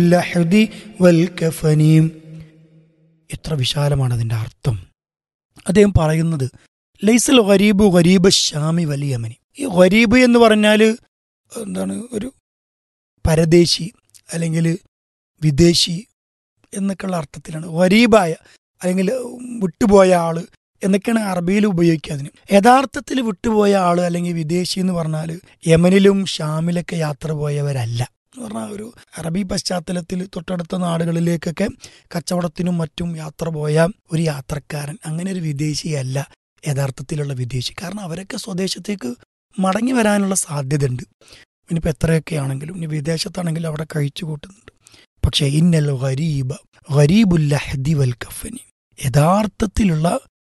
ലഹദി വൽ കഫനീം എത്ര വിശാലമാണ് അതിൻ്റെ അർത്ഥം അദ്ദേഹം പറയുന്നത് ലൈസൽ ഗരീബ് ഗരീബ് ഷാമി വൽ യമനി ഈ ഗരീബ് എന്ന് പറഞ്ഞാൽ എന്താണ് ഒരു പരദേശി അല്ലെങ്കിൽ വിദേശി എന്നൊക്കെയുള്ള അർത്ഥത്തിലാണ് ഗരീബായ അല്ലെങ്കിൽ വിട്ടുപോയ ആള് എന്നൊക്കെയാണ് അറബിയിൽ ഉപയോഗിക്കുക അതിന് യഥാർത്ഥത്തിൽ വിട്ടുപോയ ആള് അല്ലെങ്കിൽ വിദേശി എന്ന് പറഞ്ഞാൽ യമനിലും ഷാമിലൊക്കെ യാത്ര പോയവരല്ല എന്ന് പറഞ്ഞാൽ ഒരു അറബി പശ്ചാത്തലത്തിൽ തൊട്ടടുത്ത നാടുകളിലേക്കൊക്കെ കച്ചവടത്തിനും മറ്റും യാത്ര പോയ ഒരു യാത്രക്കാരൻ അങ്ങനെ ഒരു വിദേശിയല്ല യഥാർത്ഥത്തിലുള്ള വിദേശി കാരണം അവരൊക്കെ സ്വദേശത്തേക്ക് മടങ്ങി വരാനുള്ള സാധ്യതയുണ്ട് ഇനിയിപ്പോൾ എത്രയൊക്കെ ആണെങ്കിലും ഇനി വിദേശത്താണെങ്കിലും അവിടെ കഴിച്ചു കൂട്ടുന്നുണ്ട് പക്ഷേ ഇന്നൽ ഗരീബ ഗരീബുല്ലഹദി വൽ കഫനി യഥാർത്ഥത്തിലുള്ള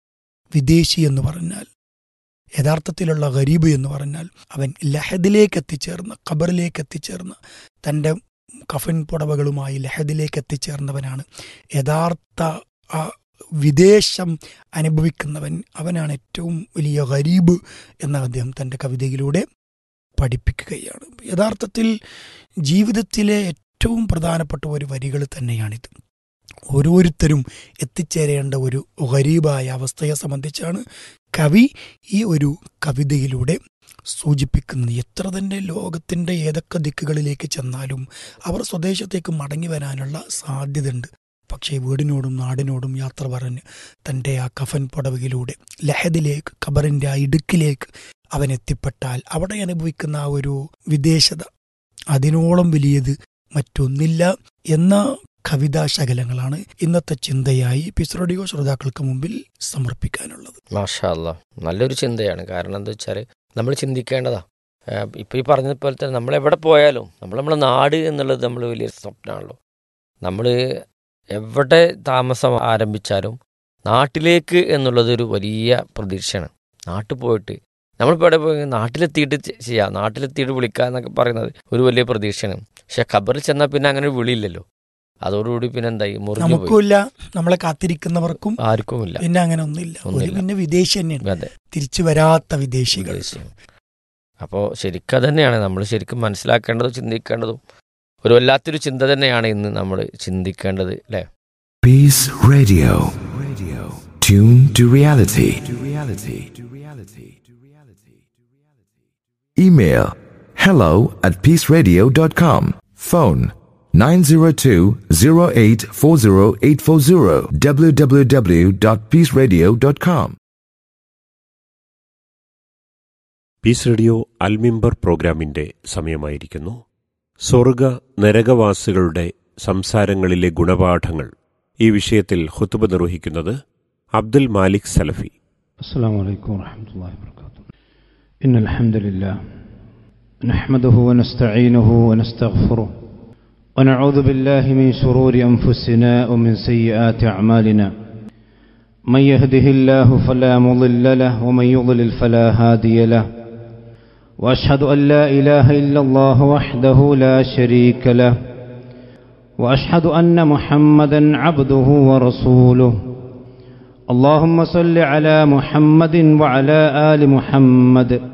വിദേശി എന്ന് പറഞ്ഞാൽ യഥാർത്ഥത്തിലുള്ള ഗരീബ് എന്ന് പറഞ്ഞാൽ അവൻ ലഹദിലേക്ക് എത്തിച്ചേർന്ന് ഖബറിലേക്ക് എത്തിച്ചേർന്ന് തൻ്റെ കഫൻ പുടവകളുമായി ലഹദിലേക്ക് എത്തിച്ചേർന്നവനാണ് യഥാർത്ഥ ആ വിദേശം അനുഭവിക്കുന്നവൻ അവനാണ് ഏറ്റവും വലിയ ഗരീബ് എന്ന അദ്ദേഹം തൻ്റെ കവിതയിലൂടെ പഠിപ്പിക്കുകയാണ് യഥാർത്ഥത്തിൽ ജീവിതത്തിലെ ഏറ്റവും പ്രധാനപ്പെട്ട ഒരു വരികൾ തന്നെയാണിത് ഓരോരുത്തരും എത്തിച്ചേരേണ്ട ഒരു ഗരീബായ അവസ്ഥയെ സംബന്ധിച്ചാണ് കവി ഈ ഒരു കവിതയിലൂടെ സൂചിപ്പിക്കുന്നത് എത്ര തന്നെ ലോകത്തിൻ്റെ ഏതൊക്കെ ദിക്കുകളിലേക്ക് ചെന്നാലും അവർ സ്വദേശത്തേക്ക് മടങ്ങി വരാനുള്ള സാധ്യതയുണ്ട് പക്ഷേ വീടിനോടും നാടിനോടും യാത്ര പറഞ്ഞ് തൻ്റെ ആ കഫൻ പുടവയിലൂടെ ലഹദിലേക്ക് ഖബറിൻ്റെ ആ ഇടുക്കിലേക്ക് അവൻ എത്തിപ്പെട്ടാൽ അവിടെ അനുഭവിക്കുന്ന ആ ഒരു വിദേശത അതിനോളം വലിയത് മറ്റൊന്നില്ല എന്ന കവിതാ ശകലങ്ങളാണ് ഇന്നത്തെ ചിന്തയായി പിസ്റോഡിയോ ശ്രോതാക്കൾക്ക് മുമ്പിൽ സമർപ്പിക്കാനുള്ളത് മാഷാ അല്ലാ നല്ലൊരു ചിന്തയാണ് കാരണം എന്താ വെച്ചാൽ നമ്മൾ ചിന്തിക്കേണ്ടതാ ഇപ്പം ഈ പറഞ്ഞതുപോലെ തന്നെ നമ്മൾ എവിടെ പോയാലും നമ്മൾ നമ്മുടെ നാട് എന്നുള്ളത് നമ്മൾ വലിയ സ്വപ്നമാണല്ലോ നമ്മൾ എവിടെ താമസം ആരംഭിച്ചാലും നാട്ടിലേക്ക് എന്നുള്ളത് ഒരു വലിയ പ്രതീക്ഷയാണ് നാട്ടിൽ പോയിട്ട് നമ്മളിപ്പോൾ എവിടെ പോയി നാട്ടിലെത്തിയിട്ട് ചെയ്യാം നാട്ടിലെത്തിയിട്ട് വിളിക്കുക എന്നൊക്കെ പറയുന്നത് ഒരു വലിയ പ്രതീക്ഷയാണ് പക്ഷെ ഖബറിൽ ചെന്നാൽ പിന്നെ അങ്ങനെ ഒരു വിളിയില്ലല്ലോ അതോടുകൂടി പിന്നെ എന്തായി മുറിഞ്ഞു പോയി നമുക്കുമില്ല നമ്മളെ കാത്തിരിക്കുന്നവർക്കും ആർക്കുമില്ല പിന്നെ അങ്ങനെ ഒന്നുമില്ല ഒരു ഒന്നുമില്ല. പിന്നെ വിദേശി തന്നെയാണ് അതെ തിരിച്ചു വരാത്ത വിദേശികൾ അപ്പോൾ ശരിക്കും അത് തന്നെയാണ് നമ്മൾ ശരിക്കും മനസ്സിലാക്കേണ്ടതും ചിന്തിക്കേണ്ടതും ഒരു വല്ലാത്തൊരു ചിന്ത തന്നെയാണ് ഇന്ന് നമ്മൾ ചിന്തിക്കേണ്ടത് അല്ലേ Peace Radio. Radio. Tune to reality. To reality. To reality. To reality. Email hello at peaceradio.com. Phone 902-0840840 www.peaceradio.com. Peace radio Almimbar പ്രോഗ്രാമിന്റെ സമയമായിരിക്കുന്നു സ്വർഗ നരകവാസികളുടെ സംസാരങ്ങളിലെ ഗുണപാഠങ്ങൾ ഈ വിഷയത്തിൽ ഹുത്തുബ നിർവഹിക്കുന്നത് അബ്ദുൽ മാലിക് സലഫി السلام عليكم ورحمة الله وبركاته إن الحمد لله نحمده ونستعينه ونستغفره ونعوذ بالله من شرور أنفسنا ومن سيئات أعمالنا من يهده الله فلا مضل له ومن يضلل فلا هادي له وأشهد أن لا إله إلا الله وحده لا شريك له وأشهد أن محمدا عبده ورسوله اللهم صل على محمد وعلى آل محمد